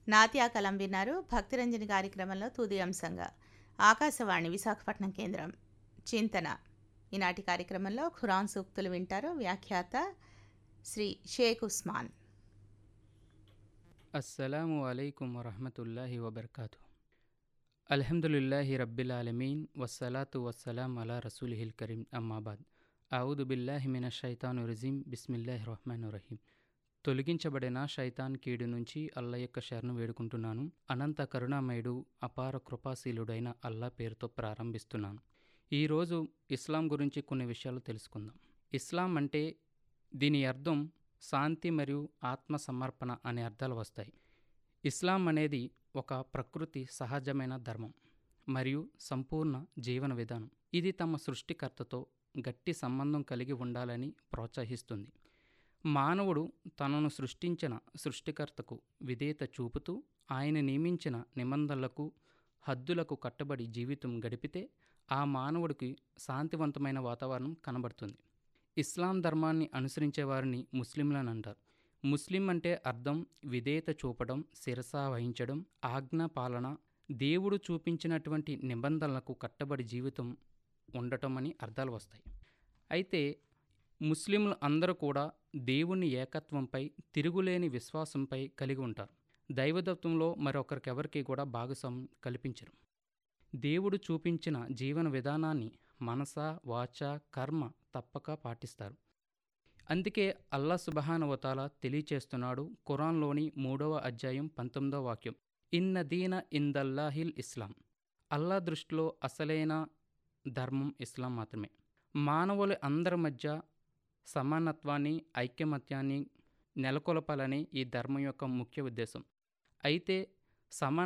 నాత్యా కలం విన్నారు భక్తిరంజని కార్యక్రమంలో తుది అంశంగా ఆకాశవాణి విశాఖపట్నం కేంద్రం చింతన ఈనాటి కార్యక్రమంలో ఖురాన్ సూక్తులు వింటారు వ్యాఖ్యాత శ్రీ షేక్ ఉస్మాన్ అస్సలాము అలైకుం వరహమతుల్లాహి వబర్కాతు అల్హమ్దులిల్లాహి రబ్బిల్ ఆలమీన్ వస్సలాతు వస్సలాం అలా రసూలిహిల్ కరీం అమ్మాబాద్ ఔదు బిల్లాహి మిన షైతాను రజీం బిస్మిల్లాహి రహమాన్ రహీం తొలగించబడిన షైతాన్ కీడు నుంచి అల్లా యొక్క శరణు వేడుకుంటున్నాను అనంత కరుణామయుడు అపార కృపాశీలుడైన అల్లా పేరుతో ప్రారంభిస్తున్నాను ఈరోజు ఇస్లాం గురించి కొన్ని విషయాలు తెలుసుకుందాం ఇస్లాం అంటే దీని అర్థం శాంతి మరియు ఆత్మ సమర్పణ అనే అర్థాలు వస్తాయి ఇస్లాం అనేది ఒక ప్రకృతి సహజమైన ధర్మం మరియు సంపూర్ణ జీవన విధానం ఇది తమ సృష్టికర్తతో గట్టి సంబంధం కలిగి ఉండాలని ప్రోత్సహిస్తుంది మానవుడు తనను సృష్టించిన సృష్టికర్తకు విధేయత చూపుతూ ఆయన నియమించిన నిబంధనలకు హద్దులకు కట్టబడి జీవితం గడిపితే ఆ మానవుడికి శాంతివంతమైన వాతావరణం కనబడుతుంది ఇస్లాం ధర్మాన్ని అనుసరించే వారిని ముస్లింలని అంటారు ముస్లిం అంటే అర్థం విధేయత చూపడం శిరస వహించడం ఆజ్ఞ పాలన దేవుడు చూపించినటువంటి నిబంధనలకు కట్టబడి జీవితం ఉండటం అని అర్థాలు వస్తాయి అయితే ముస్లింలు అందరూ కూడా దేవుని ఏకత్వంపై తిరుగులేని విశ్వాసంపై కలిగి ఉంటారు దైవదత్వంలో మరొకరికెవరికి కూడా భాగస్వామ్యం కల్పించరు దేవుడు చూపించిన జీవన విధానాన్ని మనస వాచ కర్మ తప్పక పాటిస్తారు అందుకే అల్లా సుబహానవతాల తెలియచేస్తున్నాడు ఖురాన్లోని మూడవ అధ్యాయం పంతొమ్మిదవ వాక్యం ఇన్న దీన ఇందల్లాహిల్ ఇస్లాం అల్లా దృష్టిలో అసలైన ధర్మం ఇస్లాం మాత్రమే మానవుల అందరి మధ్య సమానత్వాన్ని ఐక్యమత్యాన్ని నెలకొల్పాలని ఈ ధర్మం యొక్క ముఖ్య ఉద్దేశం అయితే సమాన